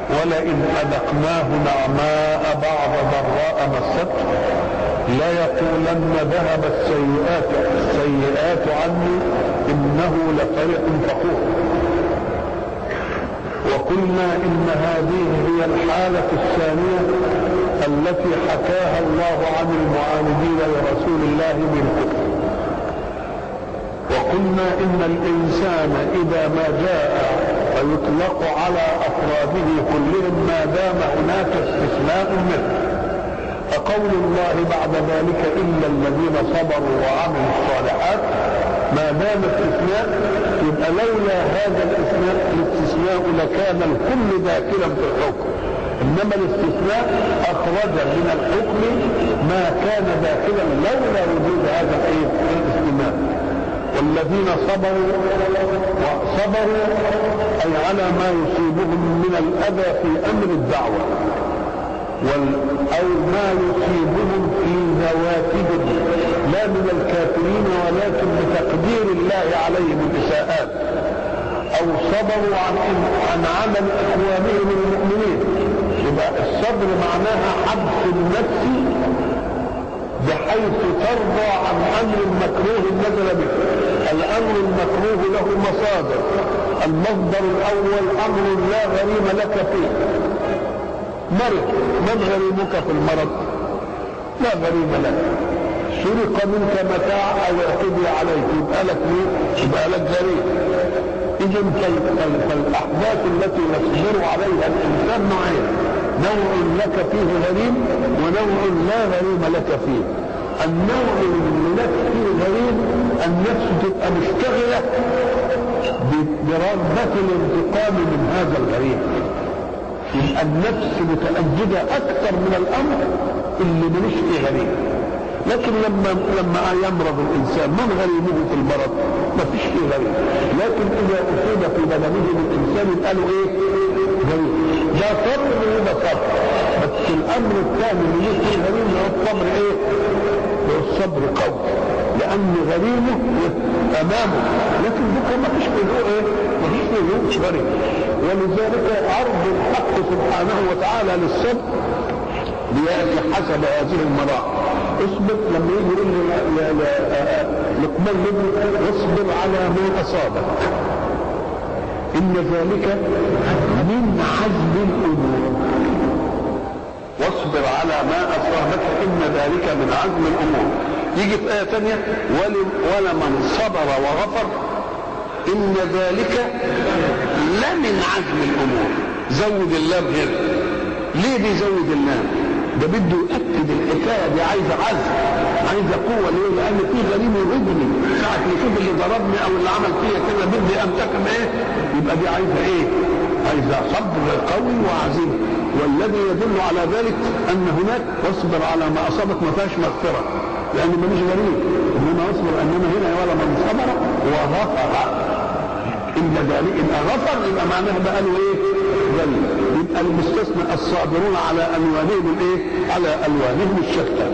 ولئن أذقناه نعماء بعض ضراء مسته ليقولن ذهب السيئات السيئات عني إنه لفرح فخور وقلنا إن هذه هي الحالة الثانية التي حكاها الله عن المعاندين لرسول الله بالكفر وقلنا إن الإنسان إذا ما جاء فيطلق على أفراده كلهم ما دام هناك استثناء منه فقول الله بعد ذلك إلا الذين صبروا وعملوا الصالحات ما دام استثناء يبقى لولا هذا الاستثناء الاستثناء لكان الكل داخلا في الحكم انما الاستثناء اخرج من الحكم ما كان داخلا لولا وجود هذا الايه الاستثناء والذين صبروا وصبروا اي على ما يصيبهم من الاذى في امر الدعوه وال او ما يصيبهم في ذواتهم لا من الكافرين ولكن بتقدير الله عليهم الاساءات او صبروا عن عن عمل اخوانهم المؤمنين يبقى الصبر معناها حبس النفس بحيث ترضى عن امر مكروه نزل به الامر المكروه له مصادر المصدر الاول امر لا غريم لك فيه مرض من غريمك في المرض لا غريم لك سرق منك متاع او اعتدي عليك يبقى لك ايه؟ يبقى لك غريم اذا فالاحداث التي يصبر عليها الانسان نوعين نوع لك فيه غريم ونوع لا غريم لك فيه النوع اللي لك فيه غريم النفس تبقى مشتغله برغبه الانتقام من هذا الغريم يبقى النفس متأجدة أكثر من الأمر اللي ملوش فيه غريم لكن لما لما يمرض الإنسان من غريمه في المرض؟ ما فيش فيه غريم لكن إذا أصيب في بدنه الإنسان يبقى له إيه؟ غريم ده صبر وده صبر بس الأمر الثاني اللي له فيه غريم هو الصبر إيه؟ هو الصبر قوي لأن غريمه أمامه لكن بكرة ما فيش فيه إيه؟ ما فيش فيه غريم ولذلك عرض الحق سبحانه وتعالى للصبر ليأتي حسب هذه المراحل اصبر لما يجي يقول لقمان لابنه اصبر على ما اصابك ان ذلك من عزم الامور واصبر على ما اصابك ان ذلك من عزم الامور يجي في ايه ثانيه ولمن صبر وغفر ان ذلك لمن عزم الامور زود اللام هنا ليه بيزود اللام ده بده يؤكد الحكايه دي عايزه عزم عايزه قوه ليه؟ لان في غريم يغضني ساعه ما يشوف اللي ضربني او اللي عمل فيا كده بدي انتقم ايه؟ يبقى دي عايزه ايه؟ عايزه صبر قوي وعزيمه والذي يدل على ذلك ان هناك واصبر على ما اصابك ما فيهاش مغفره لان ماليش غريب انما اصبر انما هنا ولا من صبر وغفر ان ذلك يبقى غفر يبقى معناها بقى له ايه؟ غني يبقى المستثنى الصابرون على الوانهم الايه؟ على الوانهم الشتى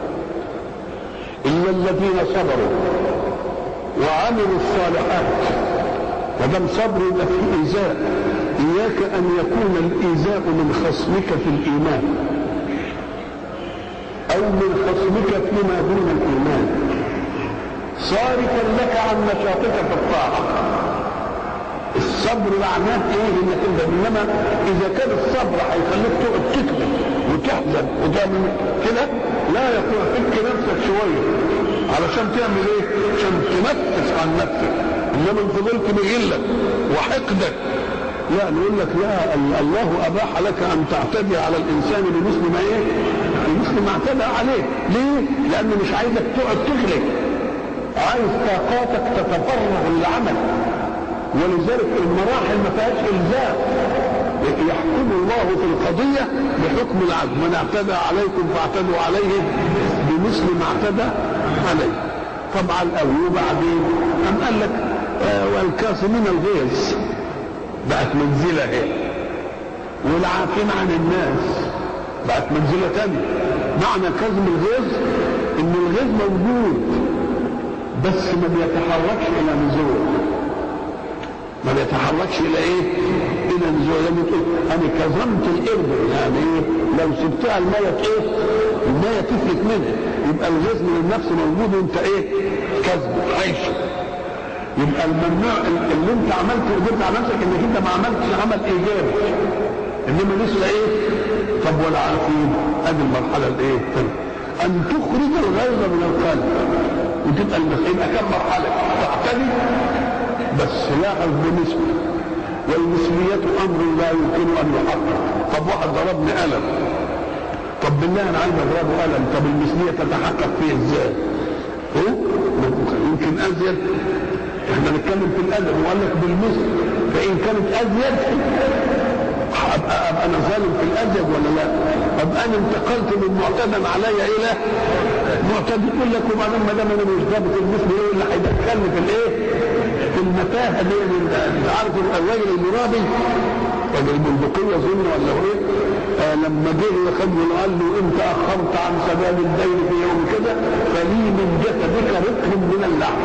الا الذين صبروا وعملوا الصالحات ودم صبر يبقى فيه ايذاء اياك ان يكون الايذاء من خصمك في الايمان او من خصمك فيما دون الايمان صارفا لك عن نشاطك في الطاعه الصبر معناه ايه انك انت انما اذا كان الصبر هيخليك تقعد تكذب وتحزن وتعمل كده لا يكون فك نفسك شويه علشان تعمل ايه؟ عشان تنفس عن نفسك انما ان فضلت بغلك وحقدك لا نقول لك لا الله اباح لك ان تعتدي على الانسان بمثل ما ايه؟ بمثل ما اعتدى عليه، ليه؟ لانه مش عايزك تقعد تغلق عايز طاقاتك تتفرغ للعمل ولذلك المراحل ما فيهاش الزام يحكم الله في القضيه بحكم العدل من اعتدى عليكم فاعتدوا عليه بمثل ما اعتدى عليه طبعا قوي وبعدين قام قال لك آه والكاظمين الغيظ بقت منزله هي والعافين عن الناس بقت منزله ثانيه معنى كظم الغيظ ان الغيظ موجود بس ما بيتحركش الى نزول ما بيتحركش الى ايه؟ الى النزول لما تقول انا كظمت القرد يعني ايه؟ لو سبتها الميه ايه؟ الميه تفلت منها يبقى الغاز من النفس موجود وانت ايه؟ كذب عايش يبقى الممنوع اللي انت عملته قدرت على نفسك انك انت ما عملتش عمل ايجابي انما لسه ايه؟ طب والعافين ادي المرحله الايه؟ ان تخرج الغيظ من القلب وتبقى المسألة يبقى كم مرحله؟ تعتدي بس لاحظ بنسبه والنسبية أمر لا يمكن أن يحقق طب واحد ضربني قلم طب بالله أنا عايز أضربه قلم طب المثلية تتحقق فيه إزاي؟ إيه؟ يمكن أزيد احنا نتكلم في الأدب وقال لك بالمثل فإن كانت أزيد أبقى, أبقى أنا ظالم في الأزيد ولا لا؟ أبقى أنا انتقلت من معتدى علي إلى معتدى يقول لك وبعدين ما دام أنا مش ضابط المثل إيه اللي هيدخلني في الإيه؟ في المتاهه دي انت عارف الراجل المرابي راجل البندقية اظن ولا هو ايه؟ آه لما جه ياخده قال له انت اخرت عن سداد الدين في يوم كده فلي من جسدك رق من اللحم.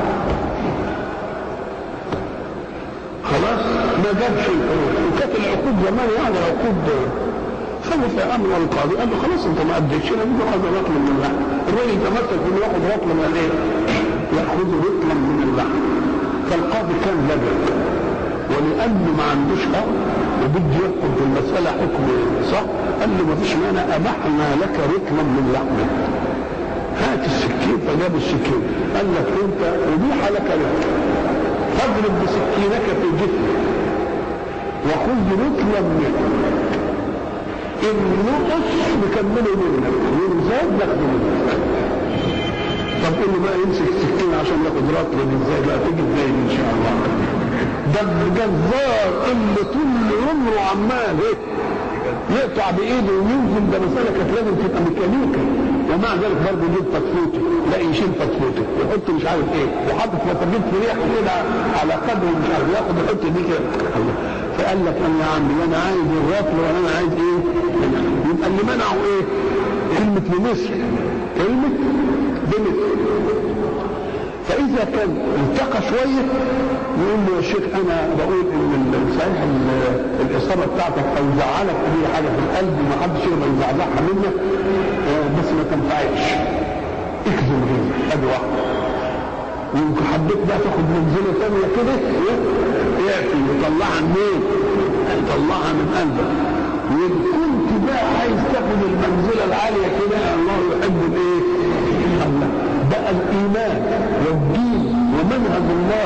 خلاص ما جابش الحقوق وكانت العقود زمان يعني عقود خلف امر القاضي قال له خلاص انت ما اديتش انا بدي هذا رطل من اللحم الراجل تمسك انه ياخذ رطل من الايه؟ ياخذ رطلا من اللحم فالقاضي كان لبن ولانه ما عندوش حق وبده يحكم في المساله حكم صح قال له ما فيش مانع ابحنا لك رطلا من لحمك هات السكين فجاب السكين قال لك انت ابيح لك رطل فاضرب بسكينك في جسمك وخذ رطلا منه ان نقص نكمله منك وان زاد ناخده منك طب قول له بقى يمسك السكين عشان ياخد رطل ازاي بقى تيجي ازاي ان شاء الله ده الجزار اللي طول عمره عمال ايه يقطع بايده وينزل ده مساله كانت لازم تبقى ميكانيكا ومع ذلك برضه يجيب فتفوته لا يشيل فتفوته يحط مش عارف ايه وحاطط فتفوت في ريح كده على قدر مش عارف ياخد يحط دي كده فقال لك انا يا عمي انا عايز الرطل وانا انا عايز ايه يبقى اللي منعه ايه كلمه بمصر كلمه بمثل فاذا كان التقى شويه يقول له يا شيخ انا بقول ان صحيح الاصابه بتاعتك او زعلك اي حاجه في القلب وما حدش يقدر يزعزعها منك بس ما تنفعش اكذب غيرك ادي واحده ويمكن حبيت بقى تاخد منزله ثانيه كده يعفي يطلعها منين؟ يطلعها من قلبك وان كنت بقى عايز تاخد المنزله العاليه كده الله يحب الايه؟ الله بقى الايمان والدين ومنهج الله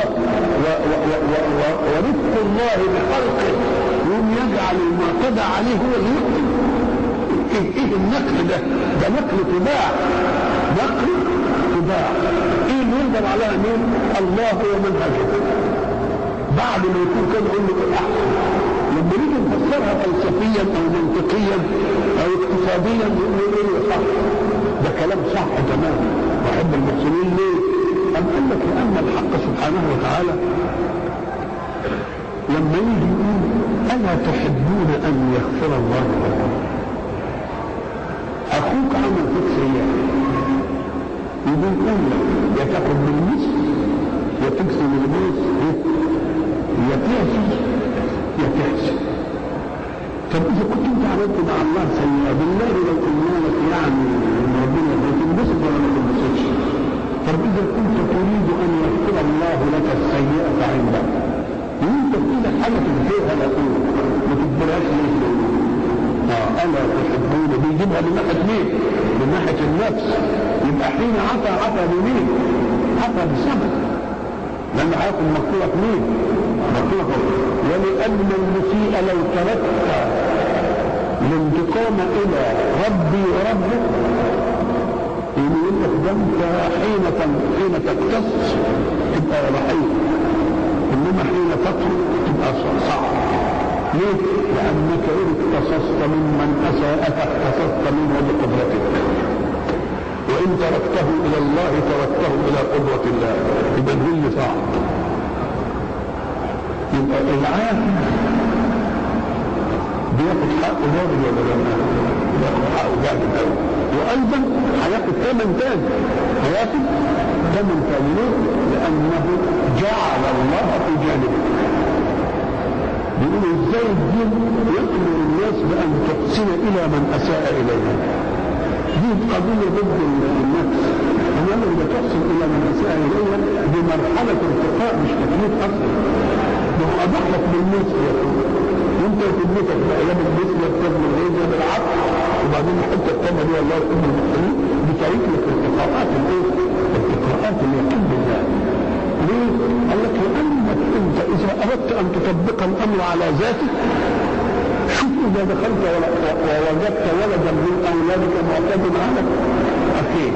ورفق الله بخلقه يوم يجعل المعتدى عليه هو اللي يقتل ايه ايه النقل ده؟ ده نقل تباع نقل تباع ايه اللي يقدر عليها مين؟ الله ومنهجه بعد ما يكون كان يقول له الاحسن لما نيجي نفسرها فلسفيا او منطقيا او اقتصاديا نقول ايه صح ده كلام صح تماما واحب المحسنين ليه؟ أم قال لك لأن الحق سبحانه وتعالى لما يجي يقول ألا تحبون أن يغفر الله لكم أخوك عمل فيك سيئة يقول قول لك يا تاخد بالنص يا تكسب النص يا تعفي يا تحسن طب إذا كنت أنت عملت مع الله سيئة بالله لو قلنا لك يعني ربنا تنبسط ولا ما تنبسطش طب اذا كنت تريد ان يغفر الله لك السيئه عنده وانت بتقول حاجه تنفيها لا تقول ما تجبرهاش ليه اه الا تحبون بيجيبها من ناحيه مين؟ من ناحيه النفس يبقى حين عفى عفى بمين؟ عفى بسبب لان هيكون مغفوره مين؟ مغفوره ولان المسيء لو تركت الانتقام الى ربي وربك يقول لك ده انت حين حين تقتص تبقى رحيم انما حين تترك تبقى صعب ليه؟ لانك ان اقتصصت ممن اساءك اقتصصت منه بقدرتك وان تركته الى الله تركته الى قدره الله يبقى الذل صعب يبقى العافي بياخد حقه جامد ولا لا؟ بياخد حقه جامد قوي وايضا هياخد ثمن تاني هياخد ثمن تاني ليه؟ لانه جعل الله في جانبه بيقولوا ازاي الدين يأمر الناس بأن تحسن إلى من أساء إليه دي قضية ضد النفس أنا إذا تحسن إلى من أساء إليه بمرحلة ارتقاء مش تكليف أصلا ده هو أباح لك بالنسبة وأنت تدمتك بقى يا بالنسبة بتبني الغيظ يا بالعقل وبعدين الحتة الثانية دي الله يحب المحسنين بتعيد لك ارتقاءات الإيه؟ ارتقاءات اليقين بالله ليه؟ قال لك لأنك أنت إذا أردت أن تطبق الأمر على ذاتك شوف إذا دخلت ووجدت ولدا من أولادك معتد عليك أكيد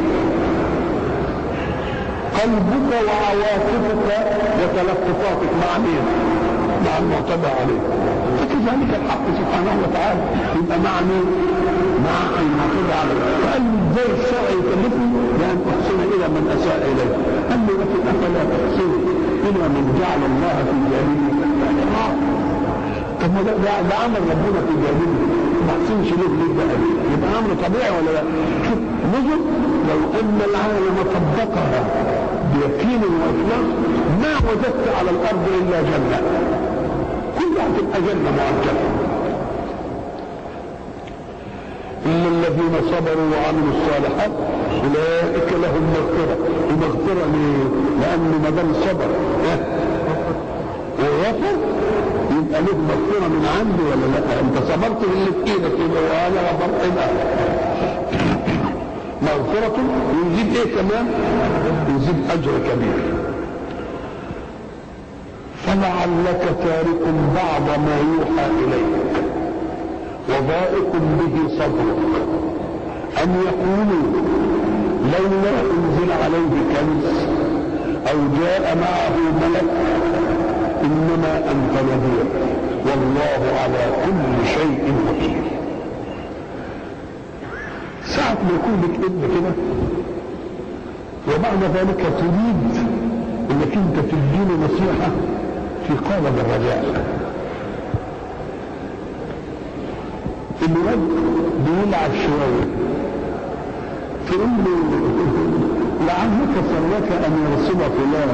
قلبك وعواطفك وتلفظاتك مع مين؟ مع المعتدى عليه فكذلك الحق سبحانه وتعالى يبقى مع مين؟ مع المعتدى عليه فقال لي ازاي الشرع يكلفني بان احسن الى من اساء اليه قال لي لكن افلا تحسن الى من جعل الله في جانبه طب ما ده, ده, ده عمل ربنا في جانبه ما احسنش ليه ليه بقى يبقى امر طبيعي ولا لا؟ شوف نظر لو ان العالم طبقها بيقين واخلاص ما وجدت على الارض الا جنه كلها تبقى جنه مؤجله إلا الذين صبروا وعملوا الصالحات أولئك لهم مغفرة ومغفرة ليه؟ لأنه ما دام صبر وغفر يبقى له مغفرة من عنده ولا لا؟ أنت صبرت باللي في إيدك يبقى وأنا غفرت يبقى مغفرة ويزيد إيه كمان؟ يزيد أجر كبير فلعلك تارك بعض ما يوحى إليك وضائق به صدرك أن يقولوا لولا أنزل عليه كنز أو جاء معه ملك إنما أنت نذير والله على كل شيء وكيل ساعة ما يكون لك ابن كده وبعد ذلك تريد انك انت تديله نصيحة في قالب الرجاء الواد بيلعب شوية تقول له لعلك سرك أن يرسم فلان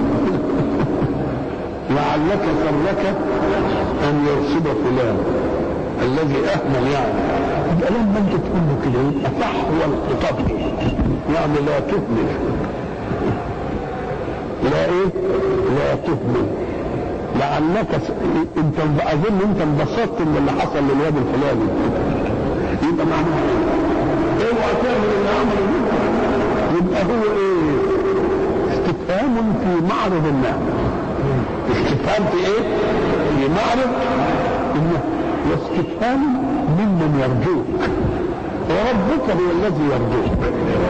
لعلك سرك أن يرسم فلان الذي أهمل يعني يبقى لما أنت تقول له كده يبقى فحوى الخطاب يعني لا تهمل لا إيه؟ لا تهمل لعلك س... انت اظن انت انبسطت من اللي حصل للواد الفلاني يبقى معناها ايه اوعى تعمل اللي عمله يبقى هو ايه استفهام في معرض النعم استفهام في ايه في معرض النعم واستفهام ممن يرجوك وربك هو الذي يرجوك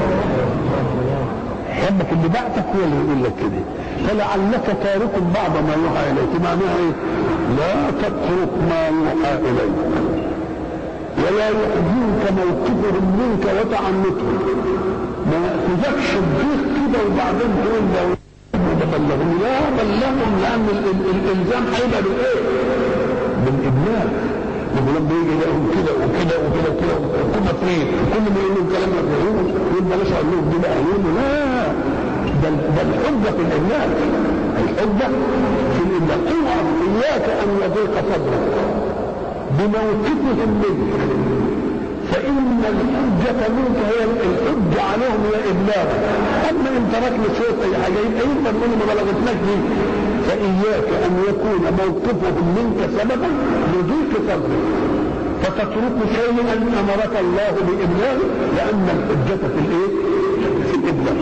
ربك اللي بعتك هو اللي يقول لك كده فلعلك تارك بعض ما يوحى اليك معناها ايه لا تترك ما يوحى اليك ولا يحزنك موقفهم منك وتعنتهم ما ياخذكش الضيق كده وبعدين تقول ده بلغهم لا بلغهم لان الالزام هيبقى بالايه؟ بالابلاغ لما يجي يلاقيهم كده وكده وكده وكده كنا فريق كل ما يقولوا كلام يقولوا يقول بلاش اقول لهم دي بقى يقولوا لا ده ده الحجه في الابلاغ الحجه في الابلاغ اوعى اياك ان يضيق صدرك بموقفهم منك فإن الحجة منك هي الحجة عليهم هي إبلاغ أما إن تركنا شوية أي حاجة يبقى يبقى نقول ما بلغتناش دي فإياك أن يكون موقفهم منك سببا لضيق صدرك فتترك شيئا أمرك الله بإبلاغه لأن الحجة في الإيه؟ في الإبلاغ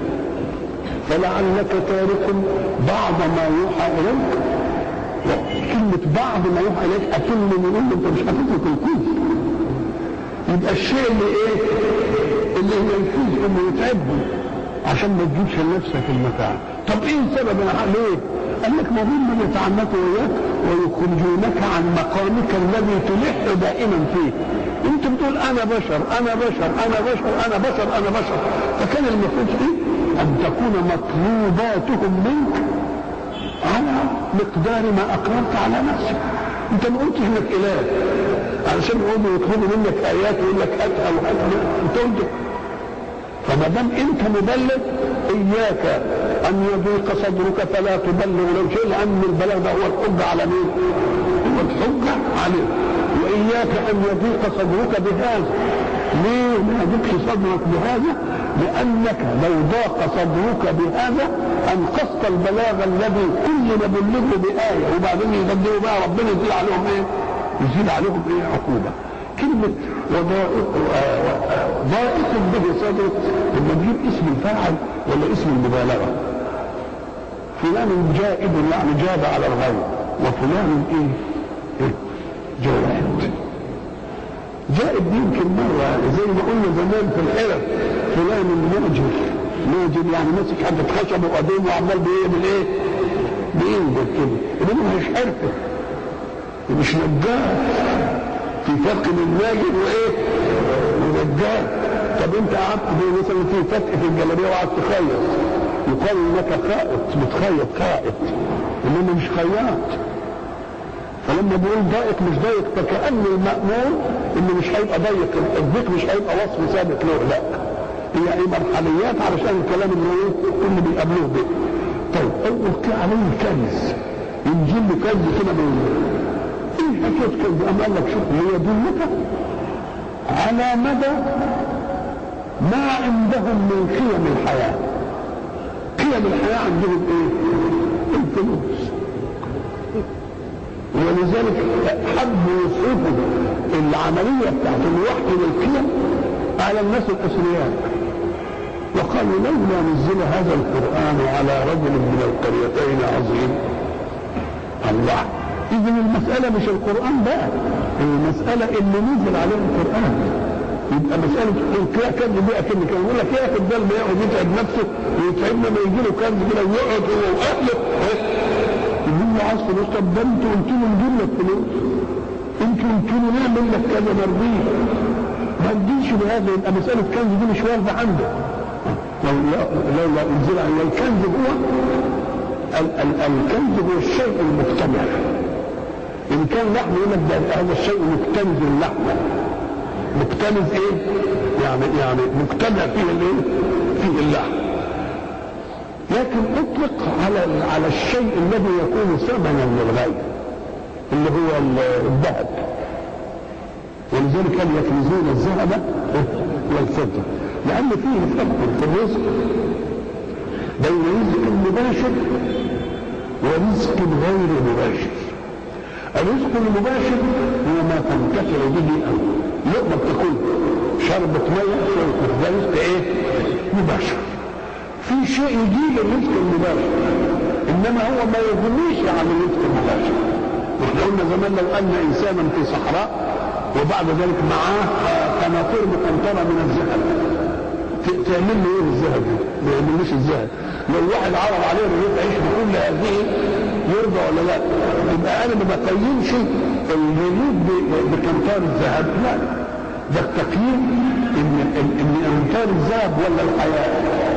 فلعلك تارك بعض ما يوحى إليك كلمة بعض ما يوحى إليك أكن من يقول أنت مش هتترك الكل يبقى الشيء اللي ايه اللي هي الفوز انه يتعبه عشان ما تجيبش لنفسك المتاع طب ايه السبب انا ليه قال لك ما هم يتعنتوا وياك ويخرجونك عن مقامك الذي تلح دائما فيه انت بتقول انا بشر انا بشر انا بشر انا بشر انا بشر فكان المفروض ايه ان تكون مطلوباتهم منك على مقدار ما اقررت على نفسك انت ما قلتش انك اله علشان يقولوا يطلبوا منك ايات ويقول لك هاتها وهاتها انت قلت فما دام انت مبلغ اياك ان يضيق صدرك فلا تبلغ لو شيء لان البلاغ ده هو الحب على مين؟ والحجة عليه وإياك أن يضيق صدرك بهذا ليه ما يضيقش صدرك بهذا لأنك لو ضاق صدرك بهذا أنقذت البلاغ الذي كل نبلغه بآية وبعدين يبدلوا بقى ربنا يزيد عليهم إيه؟ يزيد عليهم إيه عقوبة كلمة وضائق ضائق به صدرك لما تجيب اسم الفاعل ولا اسم المبالغة فلان جائد يعني جاد على الغير وفلان ايه؟ ايه؟ جواد جائد دي يمكن مرة زي ما قلنا زمان في الحرف فلان ماجر ماجر يعني ماسك حاجة خشب وقديم وعمال بيعمل ايه؟ بينزل كده انما مش حرفة مش نجار في فرق بين ماجر وايه؟ ونجار طب انت قعدت مثلا في فتح في الجلابيه وقعدت تخيط يقال انك خائط بتخيط خائط انما مش خياط فلما بيقول ضايق مش ضايق فكأن المأمور انه مش هيبقى ضيق الضيق مش هيبقى وصف ثابت له لا هي ايه مرحليات علشان الكلام اللي ايه اللي بيقابلوه به طيب اول عليه كنز ينزل له كنز كده من ايه حكايه كنز قام قال لك شوف ليدلك على مدى ما عندهم من قيم الحياه قيم الحياه عندهم ايه؟ الفلوس ولذلك حبوا يصرفوا العملية بتاعت الوحي والقيم على الناس الأثرياء وقالوا لولا نزل هذا القرآن على رجل من القريتين عظيم الله إذا المسألة مش القرآن بقى المسألة اللي نزل عليه القرآن يبقى مسألة القياء كنز بقى كنز كان يقول لك يا ده ما يقعد يتعب نفسه ويتعبنا ما يجي له كنز كده ويقعد هو وأهله يقول له عايز فلوس طب ده انتوا قلتوا له نجيب لك فلوس انتوا قلتوا له نعمل لك كذا مرضيه ما تجيش بهذا يبقى مسألة كنز دي مش واردة عنده لو لا لو لا انزل عليه الكنز هو ال ال الكنز هو الشيء المجتمع ان كان لحم يقول لك ده هذا الشيء مكتنز اللحم مكتنز ايه؟ يعني يعني مجتمع فيه الايه؟ فيه اللحم لكن اطلق على على الشيء الذي يكون ثمنا للغير اللي هو الذهب ولذلك كانوا يكنزون الذهب والفضه لان فيه فرق في الرزق بين رزق مباشر ورزق غير مباشر الرزق المباشر هو ما تنتفع به انت لقمه بتاكلها شربة ميه شربة ده رزق ايه؟ مباشر في شيء يجيب الرزق المباشر انما هو ما يغنيش عن الرزق المباشر احنا قلنا زمان لو ان انسانا في صحراء وبعد ذلك معاه قناطير مقنطره من الذهب تعمل له ايه الذهب ما يعملوش الذهب لو واحد عرض عليه انه يعيش بكل هذه يرضى ولا لا يبقى انا ما بقيمش الرغيف بقنطار الذهب لا ده التقييم ان ان امتار الذهب ولا الحياه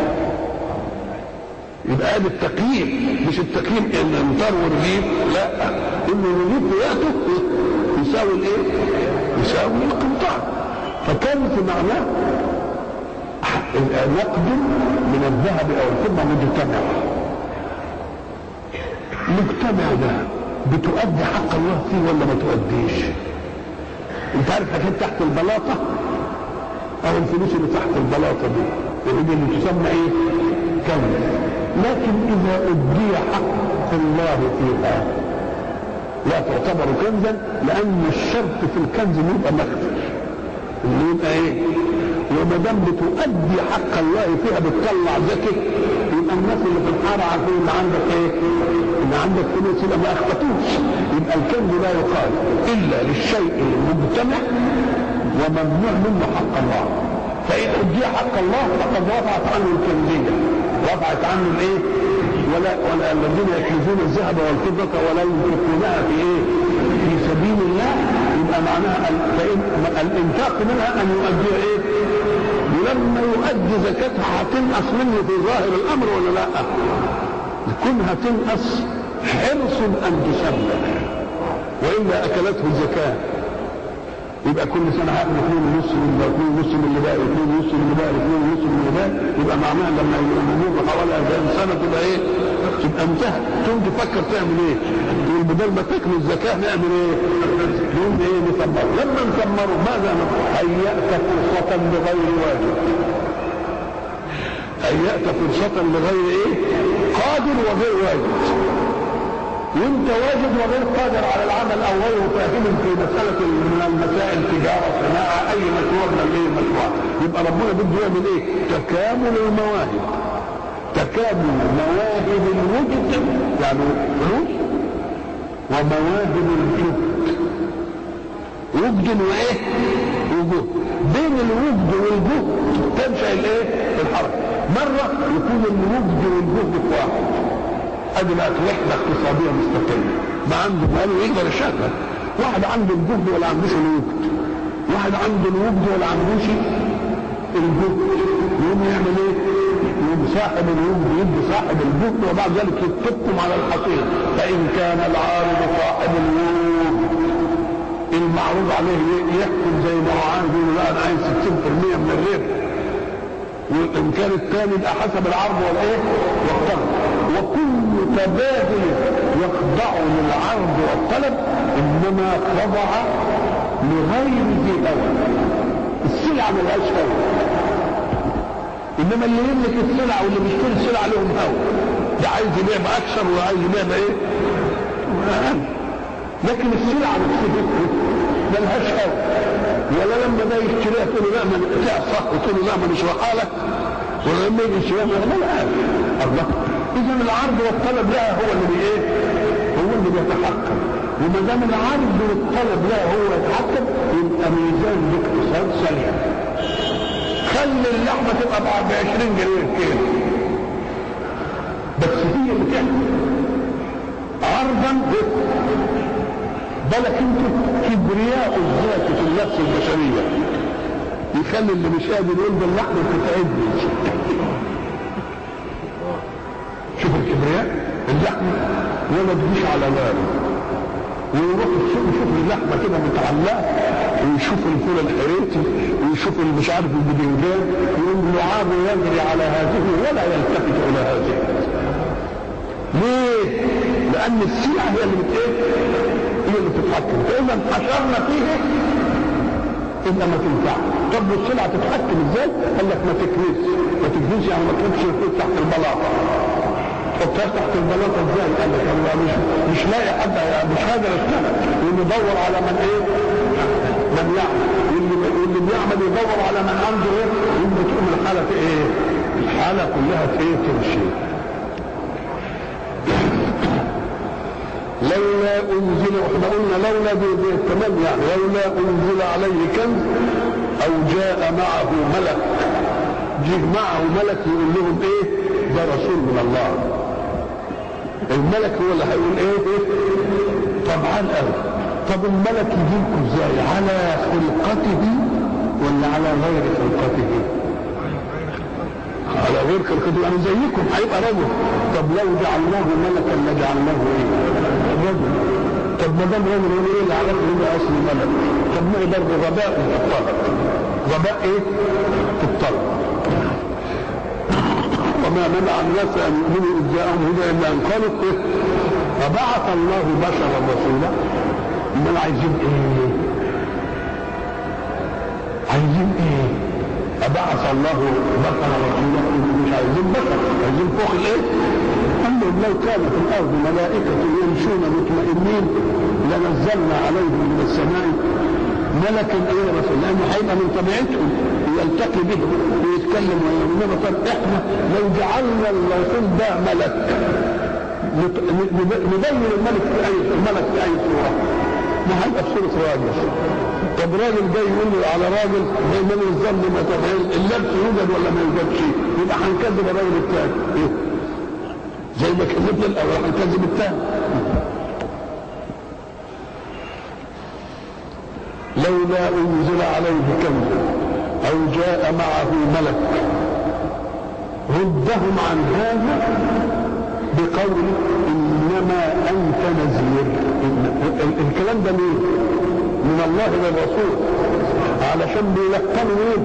يبقى هذا التقييم مش التقييم ان امتار ورغيف لا ان الرغيف ذاته يساوي الايه؟ يساوي القنطار فكان في معناه نقد من الذهب او الفضه مجتمع المجتمع ده بتؤدي حق الله فيه ولا ما تؤديش انت عارف حاجات تحت البلاطه او الفلوس اللي تحت البلاطه دي اللي تسمى ايه كنز لكن اذا ادي حق الله فيها لا تعتبر كنزا لان الشرط في الكنز انه يبقى مخفي انه يبقى ايه وما دام بتؤدي حق الله فيها بتطلع زكي يبقى الناس اللي في الحاره عارفين ان عندك ايه؟ ان عندك فلوس يبقى ما اخفتوش يبقى الكنز لا يقال الا للشيء المجتمع وممنوع منه حق الله فإن أدي حق الله فقد رفعت عنه الكنزية رفعت عنه الإيه؟ ولا, ولا الذين يكنزون الذهب والفضة ولا ينفقونها في إيه؟ في سبيل الله يبقى معناها فإن الإنفاق منها أن يؤدي إيه؟ ولما يؤدي زكاتها هتنقص منه في ظاهر الأمر ولا لا؟ كونها تنقص حرص أن تسمى وإلا أكلته الزكاة يبقى كل سنه هاخد اثنين ونص من ده اثنين ونص من اللي باقي اثنين ونص من اللي باقي اثنين ونص من اللي باقي يبقى معناها لما يمر حوالي 40 سنه تبقى ايه؟ تبقى انتهت تقوم تفكر تعمل ايه؟ تقول بدل ما تكمل الزكاه نعمل ايه؟ نقوم ايه نثمره لما نثمره ماذا نقول؟ هيأت فرصه لغير واجب هيأت فرصه لغير ايه؟ قادر وغير واجب وانت واجب وغير قادر على العمل او غير فاهم في مساله من المسائل تجاره صناعه اي مشروع من اي مشروع يبقى ربنا بده يعمل ايه؟ تكامل المواهب تكامل مواهب الوجد يعني فلوس ومواهب الجهد وجد وايه؟ وجهد بين الوجد والجهد تنشا الايه؟ الحركه مره يكون الوجد والجهد في واحد ادي بقت وحده اقتصاديه مستقله ما عنده مال يقدر يشغل واحد عنده الجهد ولا عندوش الوجد واحد عنده الوجد ولا عندوش الجهد يقوم يعمل ايه؟ يقوم صاحب الوجد يدي صاحب الجهد وبعد ذلك يتفقهم على الحصيل فان كان العارض صاحب الوجد المعروض عليه يحكم زي ما هو عايز يقول لا انا عايز 60% من الربح وان كان الثاني يبقى حسب العرض والايه؟ والطلب وكل تبادل يخضع للعرض والطلب انما خضع لغير ذي هوى السلعه ملهاش هوى انما اللي يملك السلعه واللي بيشتري السلعه لهم هوى ده عايز يبيع باكثر وعايز يبيع بايه؟ أقل. لكن السلعه نفسها ملهاش هوى ولا لما ده يشتريها تقول له لا ما تعصى وتقول له لا ما نشرحها لك ولا لما يجي يشتريها ما لا الله اذا العرض والطلب لها هو اللي ايه هو اللي بيتحكم وما دام العرض والطلب لها هو يتحكم يبقى ميزان الاقتصاد سليم خلي اللحمه تبقى ب 20 جنيه الكيلو بس هي اللي تعمل عرضا بالك انت كبرياء الذات في النفس البشريه يخلي اللي مش قادر يقول باللحمه بتتعبني شوف الكبرياء اللحمة ولا تجيش على باله ويروح السوق يشوف اللحمة كده متعلقة ويشوف الفول الحريتي ويشوف مش عارف البدنجان يقوم لعاب يجري على هذه ولا يلتفت إلى هذه ليه؟ لأن السلعة هي اللي بت إيه؟ هي اللي بتتحكم فإذا انحشرنا فيه إلا ما تنفع طب والسلعة تتحكم إزاي؟ قال لك ما تكنس ما تكنس يعني ما تحطش الفول تحت البلاطة تحطها تحت البلاطه ازاي؟ قال لك انا مش مش لاقي حد مش قادر اشتغل وندور على من ايه؟ من يعمل واللي واللي بيعمل يدور على من عنده ايه؟ يبقى تقوم الحاله في ايه؟ الحاله كلها في ايه؟ تمشي. لولا انزل احنا قلنا لولا دي, دي تمام يعني لولا انزل عليه كنز او جاء معه ملك جه معه ملك يقول لهم ايه؟ ده رسول من الله الملك هو اللي هيقول ايه ايه طبعا قوي طب الملك يجيلكم ازاي على خلقته ولا على غير خلقته على غير خلقته يعني زيكم هيبقى رجل طب لو جعلناه ملكا لجعلناه ايه رجل طب ما دام رجل يقول ايه اللي عرفه ان اصل ملك طب ما هو برضه غباء في الطلب غباء ايه في الطلب وما منع الناس ان يؤمنوا اذ جاءهم هدى الا ان قالوا إيه؟ فبعث الله بشرا رسولا امال عايزين ايه؟ عايزين ايه؟ أبعث الله بشرا رسولا مش عايزين بشر عايزين فوق الايه؟ قال لهم لو كان في الارض ملائكة يمشون مطمئنين لنزلنا عليهم من السماء ملكا ايه يا رسول لانه هيبقى من طبيعتهم يلتقي بهم ويتكلم ويقول انما طب احنا لو جعلنا الرسول ده ملك نبين الملك في اي الملك في اي صوره ما هيبقى في صوره راجل طب راجل جاي يقول لي على راجل من الظن ما طب اللبس يوجد ولا ما يوجدش يبقى هنكذب الراجل الثاني إيه؟ زي ما كذبنا الاول هنكذب الثاني لولا انزل عليه كنز او جاء معه ملك ردهم عن هذا بقول انما انت نذير الكلام ده مين من الله للرسول علشان بيلقنوا ايه؟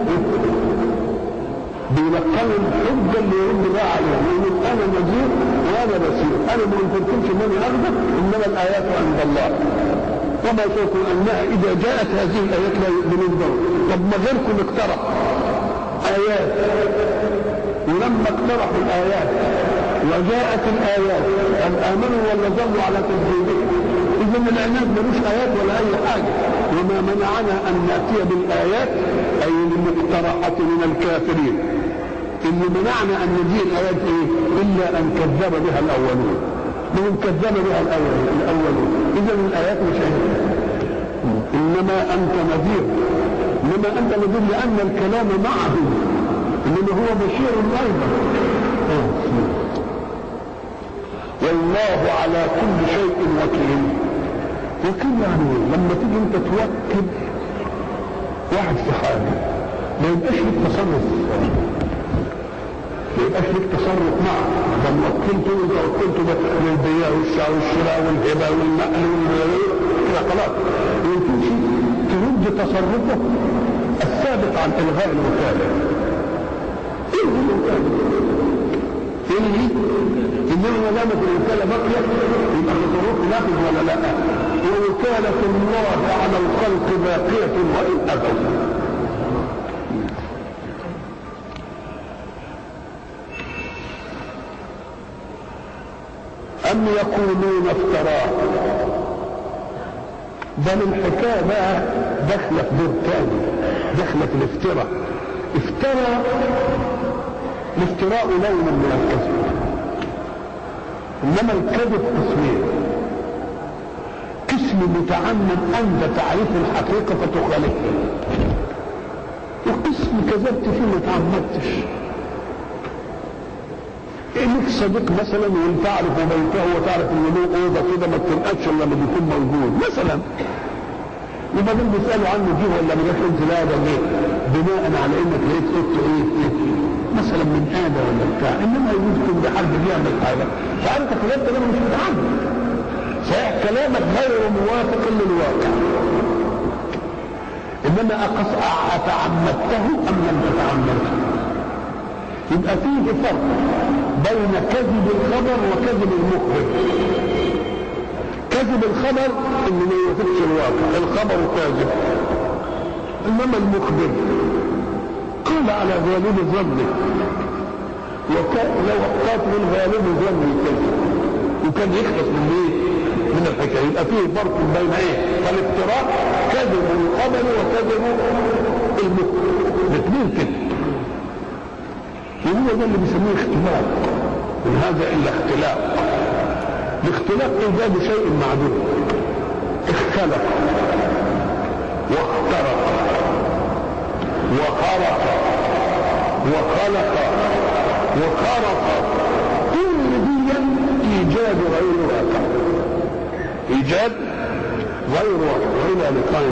بيلقنوا الحجه اللي يرد بها عليهم يقول انا نذير وانا بصير انا ما قلتلكمش انني اغضب انما الايات عند الله وما شوفوا انها اذا جاءت هذه الايات لا يؤمنون بها طب ما غيركم اقترح ايات ولما اقترحوا الايات وجاءت الايات هل امنوا ولا ظلوا على تكذيبهم اذا العناد ملوش ايات ولا اي حاجه وما منعنا ان ناتي بالايات اي المقترحه من الكافرين اللي منعنا ان نجيء الايات ايه الا ان كذب بها الاولون من كذب بها الاولون الاولون اذا الايات مش هي انما انت نذير انما انت نذير لان الكلام معه انما هو بشير ايضا والله على كل شيء وكيل وكيل يعني لما تيجي انت توكل واحد في حاجه ما يبقاش لك تصرف ما يبقاش لك تصرف معه ده موكلته اذا وكلته للبيع والشراء والهبه والنقل كده خلاص ما يمكنش ترد تصرفه الثابت عن الغاء الوكاله الغي الوكاله الغي انما ما دامت الوكاله باقيه يبقى تصرفه نافذ ولا لا ووكاله الله على الخلق باقيه وان ابوا أم يقولون افتراه بل الحكاية بقى داخلة في دور تاني داخلة في الافتراء افترى الافتراء لون من الكذب انما الكذب قسمين قسم متعمد انت تعرف الحقيقه فتخالفها وقسم كذبت فيه ما تعمدتش لك صديق مثلا وانت تعرف بيته وتعرف ان له اوضه كده ما بتنقدش الا لما بيكون موجود مثلا وبعدين بيسالوا عنه دي ولا ما جاش قلت لا ده ليه؟ بناء على انك لقيت اوضته ايه؟ إيه؟ مثلا من ادى ولا بتاع انما يجوز يكون بحد بيعمل حاجه فانت كلامك ده مش متعمد صحيح كلامك غير موافق للواقع انما أقص اتعمدته ام لم تتعمده يبقى فيه فرق بين كذب الخبر وكذب المخبر كذب الخبر انه ما يوافقش الواقع الخبر كاذب انما المخبر قال على غالب ظنه وكان لو قات من غالب ظنه كذب وكان يخلص من ايه؟ من الحكايه يبقى فيه فرق بين ايه؟ فالافتراء كذب الخبر وكذب المخبر الاثنين كده وهو ده اللي بيسموه اختلاف من هذا الا اختلاف الاختلاف ايجاد شيء معدوم اختلف واخترق وخرق وخلق وخرق كل دي ايجاد غير واقع ايجاد غير واقع والى لقاء